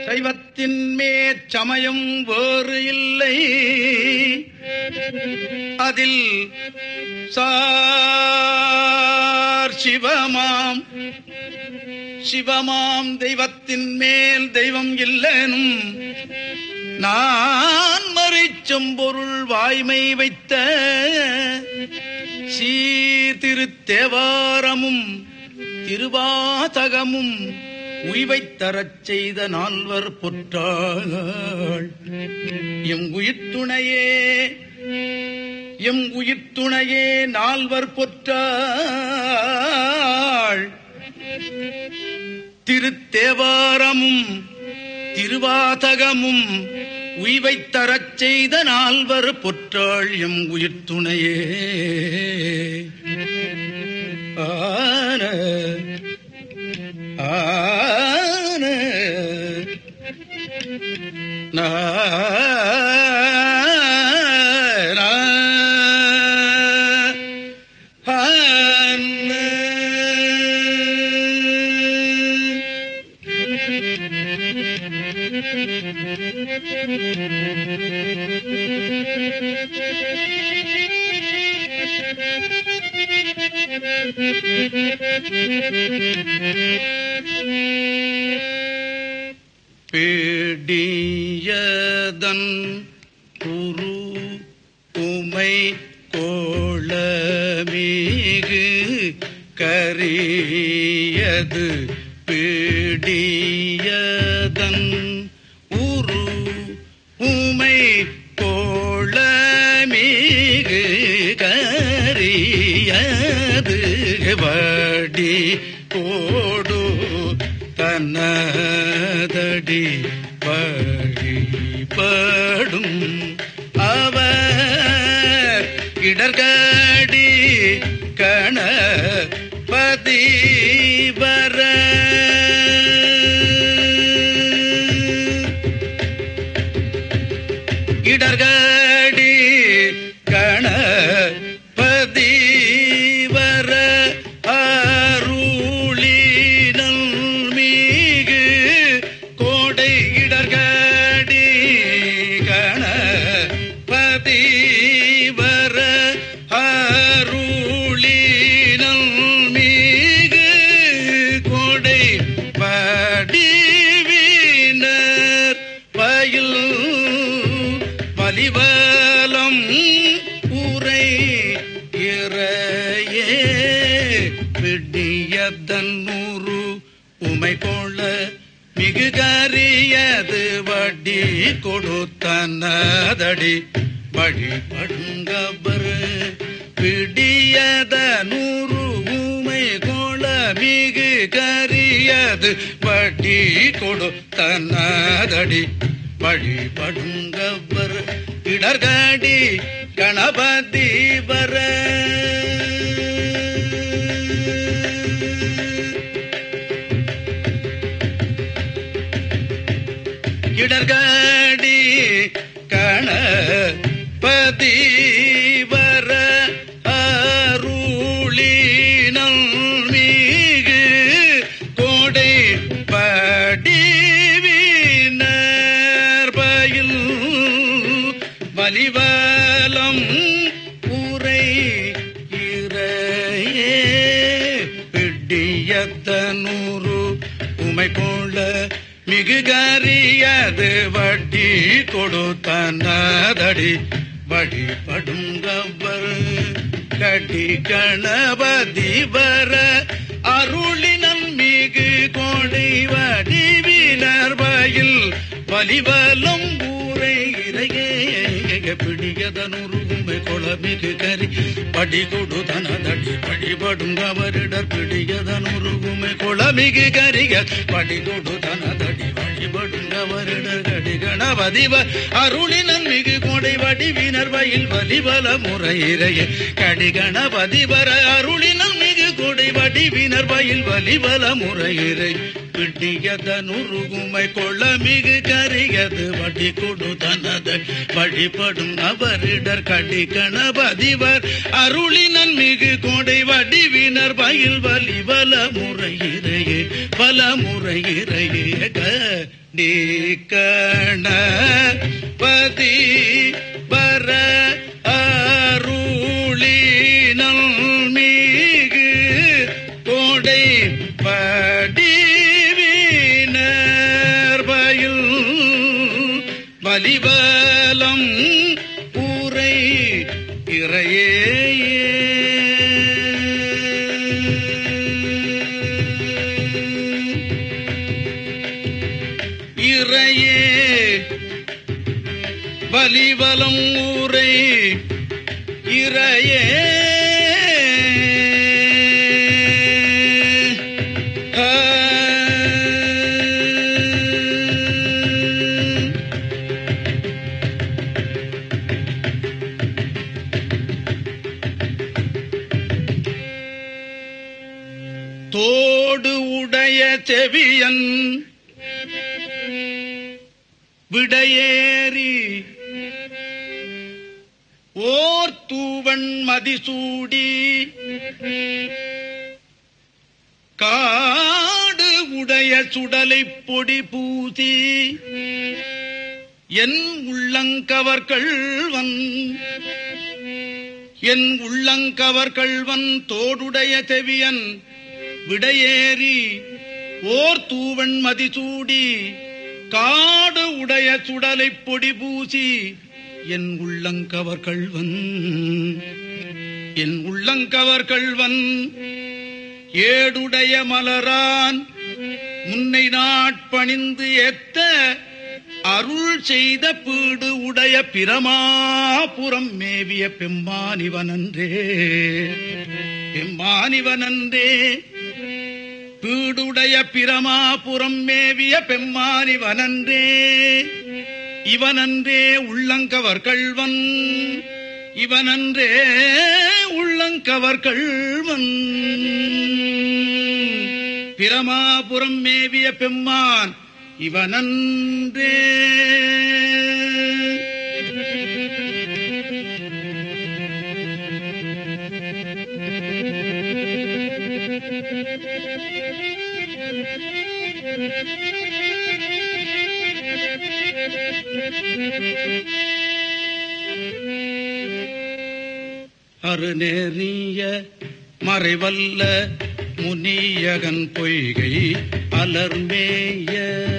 சைவத்தின் மேச்சமயம் வேறு இல்லை அதில் சார் சிவமாம் சிவமாம் தெய்வத்தின் மேல் தெய்வம் இல்லனும் நான் மறைச்செம்பொருள் வாய்மை வைத்த சீர்திருத்தேவாரமும் திருவாதகமும் உய்வைத் தரச் செய்த நால்வர் பொற்றாள் எம் உயிர்த்துணையே எம் உயிர்த்துணையே நால்வர் பொற்றாள் திருத்தேவாரமும் திருவாதகமும் உய்வைத் தரச் செய்த நால்வர் பொற்றாள் எம் உயிர்த்துணையே ஆன ஆன பேடியதன் குரு உமை கோளமிகு கரியது பேடியதன் உரு உமை கோளமிகு கரியது வடி கோடு தன்னதடி வழிபடும் அவர் இடர்கடி கண பதிவர இடர்கடி கண பதிவர அருளினல் மீகு கோடை இடர்கடி கண பதிவர அருளினல் மீகு கோடை படிவினர் பயில் பலிவலம் உரை இறையே பிடியதன்னூறு உமை கொள்ள மிகு கரியது வட்டி கொடுத்தனதடி வழிபடுங்கவர் பிடியத நூறு உமை கொள்ள மிகு கரியது வட்டி கொடுத்தனதடி வழிபடுங்கவர் இடர்கடி கணபதி வர இடர்கடி கணபதி வர அருளினல் மீகு கோடை படிவினர் பயில் வலிவலம் உரை இறையே பிடியத்தனூறு உமை போல மிகு கரியது வட்டி கொடுத்தனதடி வழிபடுங்கவர் கடி கணபதி வர அருளினல் மிகு கோடை வடிவினர் வயில் வலிவலம் ஊரை இறையே பிடியதனுருமை கொளமிகு கரி படி கொடு தனதடி வழிபடுங்கவரிடர் பிடியதனுருகுமை கொளமிகு கரிக படி கொடு தனதடி வழிபடுங்கவரிடர் கடி கணபதிவ அருளினன் மிகு கொடை வடிவினர் வயில் வலிவல முறையிறைய கடி கணபதிவர அருளினன் மிகு கொடை வடிவினர் வயில் வலிவல முறையிறை பிடியதனுருகுமை கொள்ள மிகு கரியது வடி கொடு தனத வழிபடும் அவரிடர் கடி கணபதிவர் அருளினன் மிகு கோடை வடிவினர் பயில் வலி வல முறையிறையே பல முறையிறையே கணபதி வர அருளினல் மிகு கோடை படிவினர்பயில் வலிபலம் ஊரை இறையே இறையே வலிவலம் ஊரை இறையே ஆ. தோடு உடைய செவியன் விடையேறி ஓர் தூவன் மதிசூடி காடு உடைய சுடலை பொடி பூசி என் உள்ளங்கவர்கள்வன் என் உள்ளங்கவர்கள்வன் தோடுடைய செவியன் விடையேறி ஓர் தூவன் மதிசூடி காடு உடைய சுடலை பொடி பூசி என் உள்ளங்கவர் கள்வன் என் உள்ளங்கவர் கள்வன் ஏடுடைய மலரான் முன்னை நாட்பணிந்து ஏத்த அருள் செய்த பீடு உடைய பிரமாபுரம் மேவிய பெம்மானிவனன்றே பெம்மானிவனன்றே பீடுடைய பிரமாபுரம் மேவிய பெம்மானிவனன்றே இவனன்றே உள்ளங்கவர் கள்வன் இவனன்றே உள்ளங்கவர் கள்வன் பிரமாபுரம் மேவிய பெம்மான் இவனன்றே அருநெறிய மறைவல்ல முனியகன் பொய்கை அலர்மேய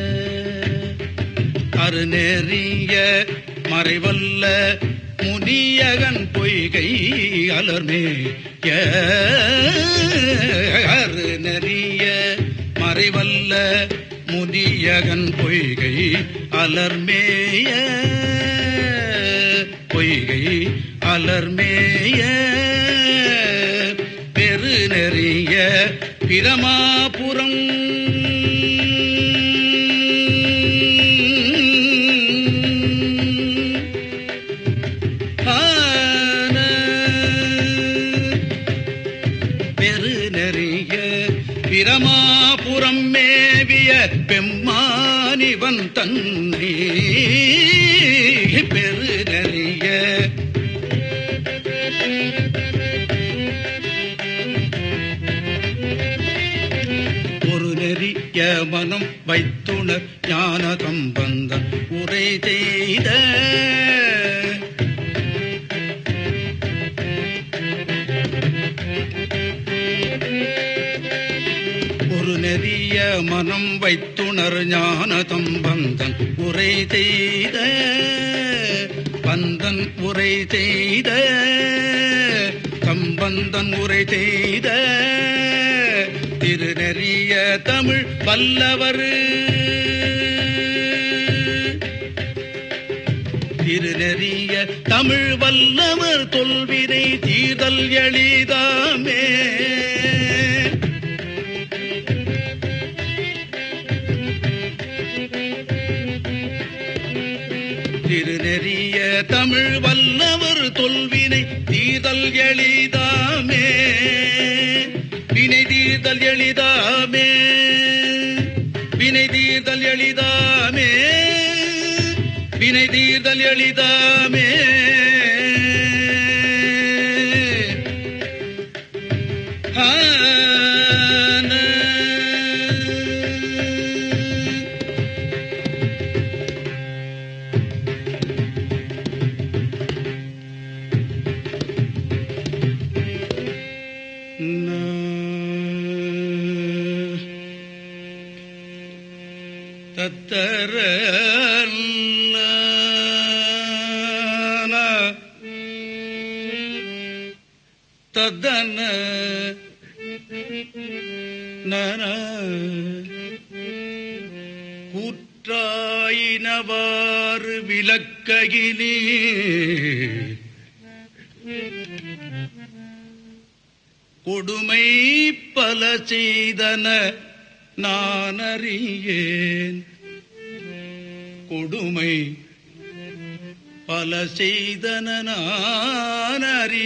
அருநெறிய மறைவல்ல முனியகன் பொய்கை அலர்மேய அருநெறிய மறைவல்ல முனியகன் பொய்கை அலர்மேய பொய்கை அலர்மேய பெருநெறிய பிரமாபுரம் ஆன பெருநெறிய பிரமாபுரம் மேவிய பெம்மானிவன் தன்னை பெருநெறிய ஒரு நெறிய மனம் வைத்துணர் ஞான சம்பந்தம் உரை செய்த ஒரு நெறிய மனம் வைத்துணர் ஞான சம்பந்தன் உரை செய்த பந்தன் உரை செய்த சம்பந்தன் உரை செய்த திருநெறிய தமிழ் வல்லவர் திருநெறிய தமிழ் வல்லவர் தொல்வினை தீதல் எளிதாமே திருநெறிய தமிழ் வல்லவர் தொல்வினை தீதல் எளிதாமே வினை தீர்தல் எளிதாமே வினை தீர்தல் எளிதாமே வினை தீர்தல் எளிதாமே ஆன தத்தர தத்தன நன கூற்றாயினவாறு விளக்ககிலே கொடுமை பல செய்தன நான் அறியேன் கொடுமை பல செய்தன நான்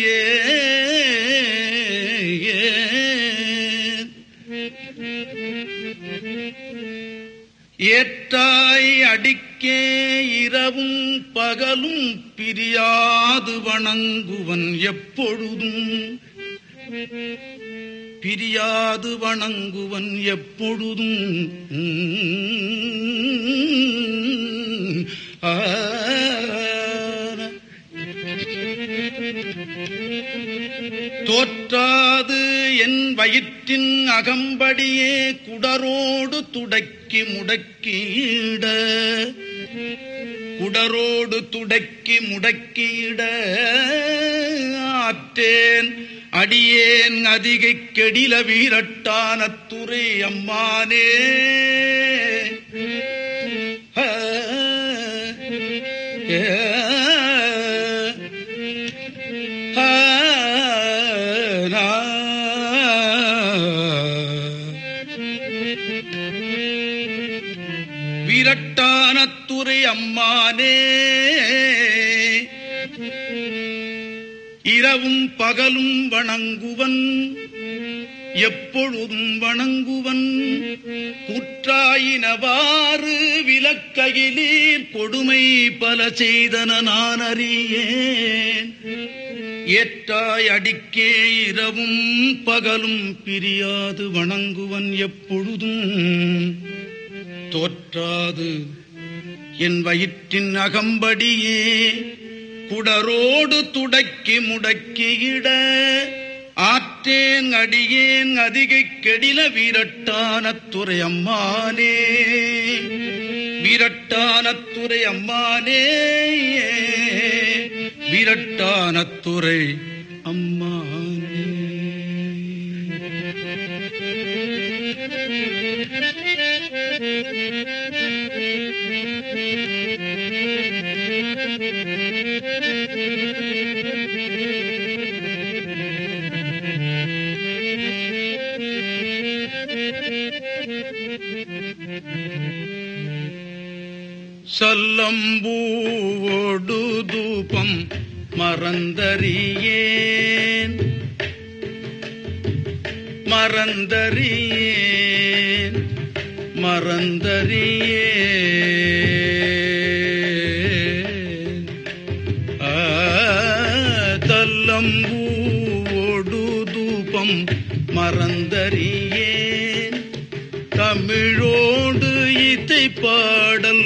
அறியேன் ஏற்றாய் அடிக்கே இரவும் பகலும் பிரியாது வணங்குவன் எப்பொழுதும் பிரியாது வணங்குவன் எப்பொழுதும் ஆ. தோற்றாது என் வயிற்றின் அகம்படியே குடரோடு துடக்கி முடக்கிட குடரோடு துடக்கி முடக்கிட ஆற்றேன் அடியேன் அதிகை கெடில வீரட்டான துறை அம்மானே ஆ, ஏ, ஆ, நா. வீரட்டானத்துறை அம்மானே இரவும் பகலும் வணங்குவன் எப்பொழுதும் வணங்குவன் குற்றாயினவாறு விலக்கையிலீர் கொடுமை பல செய்தன நான் அறியேன் ஏற்றாய் அடிக்கே இரவும் பகலும் பிரியாது வணங்குவன் எப்பொழுதும் தோற்றாது என் வயிற்றின் அகம்படியே குடரோடு துடக்கி முடக்கியிட ஆற்றேன் அடியேன் அதிகை கெடில வீரட்டானத்துறை அம்மானே வீரட்டானத்துறை அம்மானே வீரட்டானத்துறை அம்மானே சல்லம்பூவோடு தூபம் மறந்தறியேன் மறந்தறியேன் மறந்தறியேன் ஆ, தல்லம்பூவோடு தூபம் மறந்தறியேன் தமிழோடு இசை பாடல்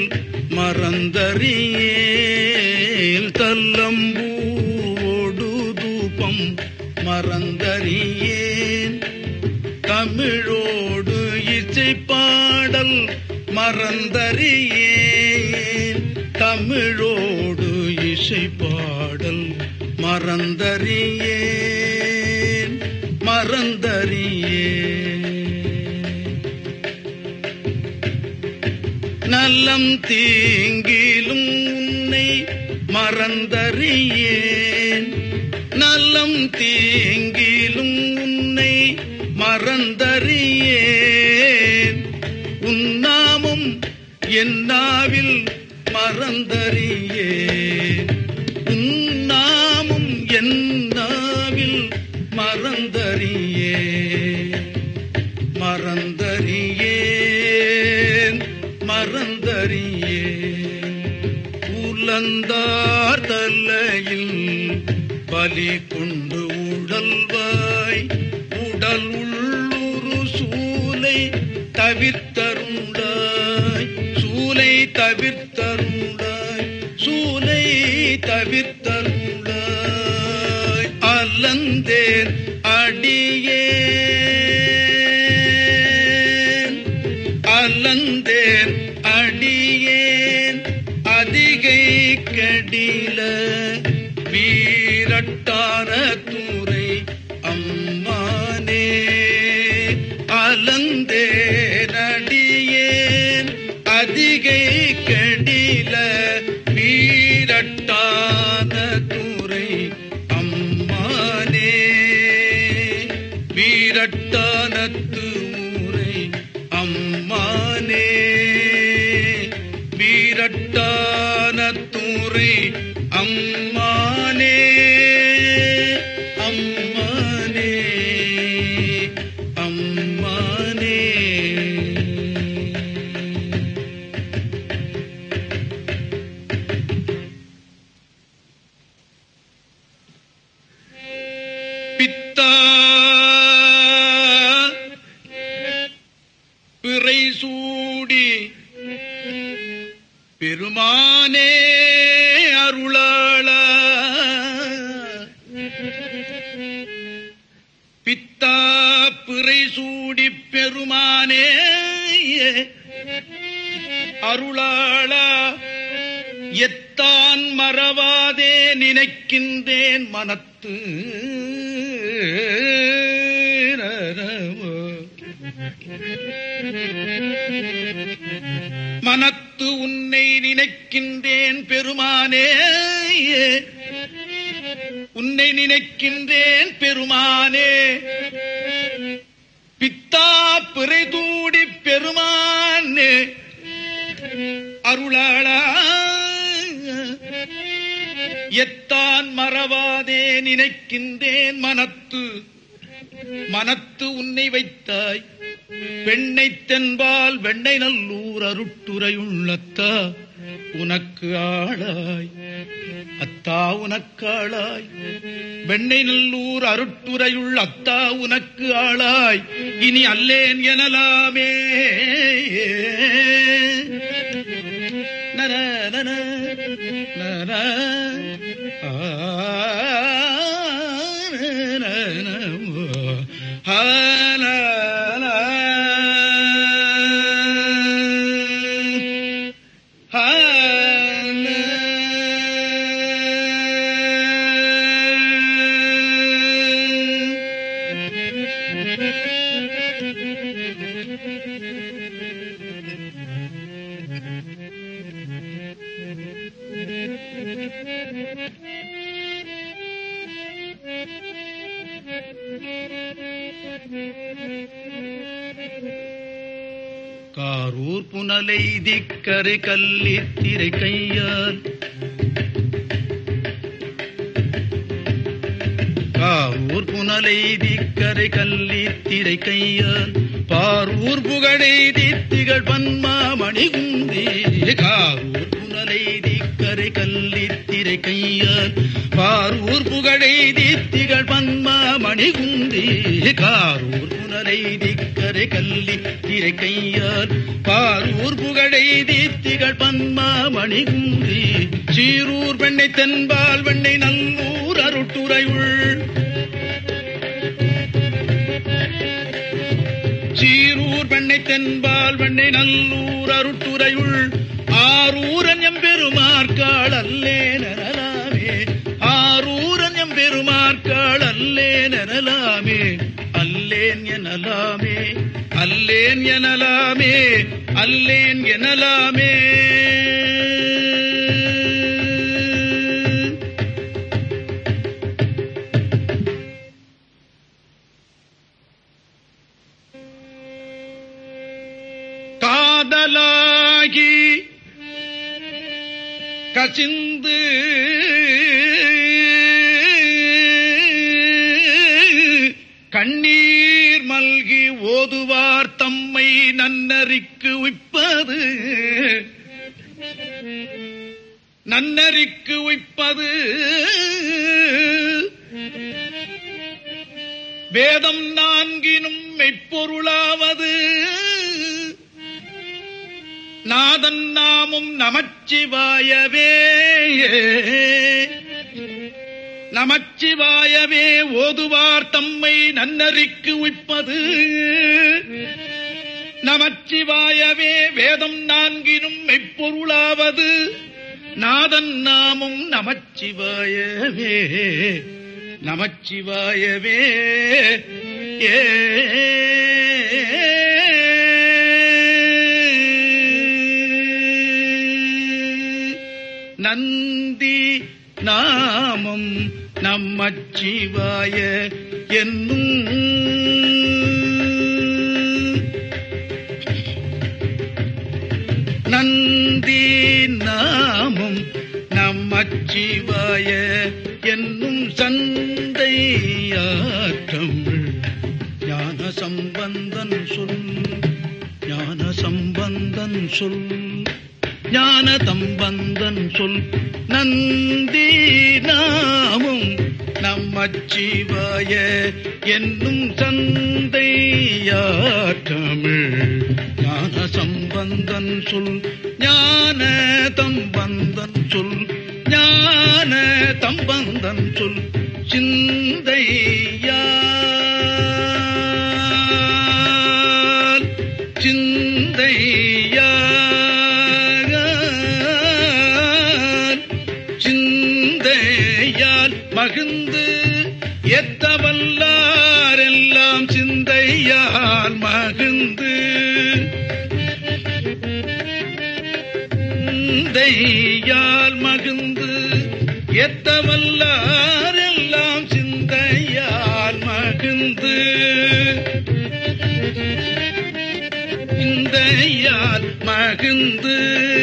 மறந்தறியேல் தல்லம்பூவோடு தூபம் மறந்தறியேன் தமிழோடு இசை பாடல் மறந்தறியேன் தமிழோடு இசை பாடல் மறந்தறியேன் மறந்தறியேன் நலம் தீங்கிலும் உன்னை மறந்தறியேன் நலம் தீங்கிலும் உன்னை மறந்தறியேன் உன்னாமம் என் நாவில் மறந்தறியேன் உன்னாமம் என் நாவில் மறந்தறியேன் மறந்தறியேன் மறந்தறியேன் உலந்தார் தலையில் பலி கொண்டு உடல்வாய் உடல் உள்ளுரு சூலை தவிர்த்தருண்டாய் சூலை தவிர்த்தருண்டாய் சூலை தவிர்த்தருண்டாய் அலந்தேன் அடியேன் அலந்தேன் கெடில வீரட்டான தூரை அம்மானே அலந்தே நடியேன் அதிகை கெடில வீரட்டான தூரை அம்மானே வீரட்டானத்து ஊரை அம்மானே வீரட்டானத்தூரை அம்மானே அம்மானே அம்மானே பித்தா பிறை சூடி பெருமானே அருளாள பித்தா பிறை சூடி பெருமானே அருளாளா எத்தான் மறவாதே நினைக்கின்றேன் மனத்து மனத்து உன்னை நினைக்கின்றேன் பெருமானே உன்னை நினைக்கின்றேன் பெருமானே பித்தா பிறை தூடி பெருமானே அருளாளா எத்தான் மறவாதே நினைக்கின்றேன் மனத்து மனத்து உன்னை வைத்தாய் பெண்ணை தென்பால் வெண்ணை நல்லூர் அருட்டுரையுள்ளத்தா உனக்கு ஆளாய் அத்தா உனக்காளாய் வெண்ணை நல்லூர் அருட்டுரையுள் அத்தா உனக்கு ஆளாய் இனி அல்லேன் எனலாமே நர நர நர ஆ, நர, நர, ஆ, நர, ஆ, நர. காரூர் புனலை திக்கரை கல்லி திரை கையால் காரூர் புனலை திக்கரை கல்லி திரை கையால் பாரூர் புகழை தித்திகள் பன்மா மணிகுந்தி காரூர் புனலை திக்கரை கல்லி திரை கையால் பாரூர் புகழை தித்திகள் பன்மா மணிகுந்தி காரூர் புனலை திக்கரை கல்லி திரை கையால் பாரூர் புகழை தீத்திகள் பன்மா மணிகுந்தி சீரூர் பெண்ணை தென்பால் வெண்ணை நல்லூர் அருட்டுரையுள் சீரூர் பெண்ணை தென்பால் வெண்ணை நல்லூர் அருட்டுரையுள் ஆரூரன் எம்பெருமார்காள் அல்லே நரலாமே ஆரூரன் எம்பெருமார்காள் அல்லே நரலாமே அல்லேன் எனலாமே அல்லேன் எனலாமே அல்லேன் எனலாமே காதலாகி கசிந்து கண்ணீர் மல்கி ஓதுவார் தம்மை நன்னறிக்கு உய்ப்பது நன்னறிக்கு உய்ப்பது வேதம் நான்கினும் மெய்ப்பொருளாவது நாதன் நாமும் நமச்சிவாயவே நமச்சிவாயவே ஓதுவார் தம்மை நன்னறிக்கு உய்ப்பது நமச்சிவாயவே வேதம் நான்கினும் மெய்ப்பொருளாவது நாதன் நாமும் நமச்சிவாயவே நமச்சிவாயவே ஏ நந்தி நாமம் நம்மச்சிவாய என்னும் நந்தி நாமம் நம்மச்சிவாய என்னும் சந்தையாற்றம் ஞான சம்பந்தன் சொல் ஞான சம்பந்தன் சொல் ஞான தம்பந்தன் சொல் நந்தி நாமும் நம்மச்சிவாய என்னும் சந்தையாற்றமிழ் ஞான சம்பந்தன் சொல் ஞான தம்பந்தன் சொல் ஞான தம்பந்தன் சொல் சிந்தையால் சிந்தையால் சிந்தையால் மகிழ்ந்து எத்தவல்லாரெல்லாம் சிந்தையால் மகிழ்ந்து சிந்தையால் மகிழ்ந்து எத்தவல்லாரெல்லாம் சிந்தையால் மகிழ்ந்து சிந்தையால் மகிழ்ந்து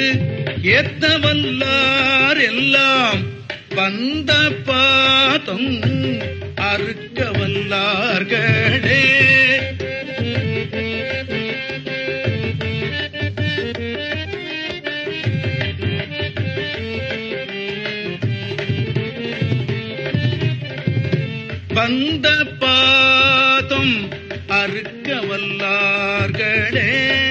எத்தவல்லார் எல்லாம் வந்த பாதம் அறுக்க வல்லார்களே வந்த பாதம் அறுக்க வல்லார்களே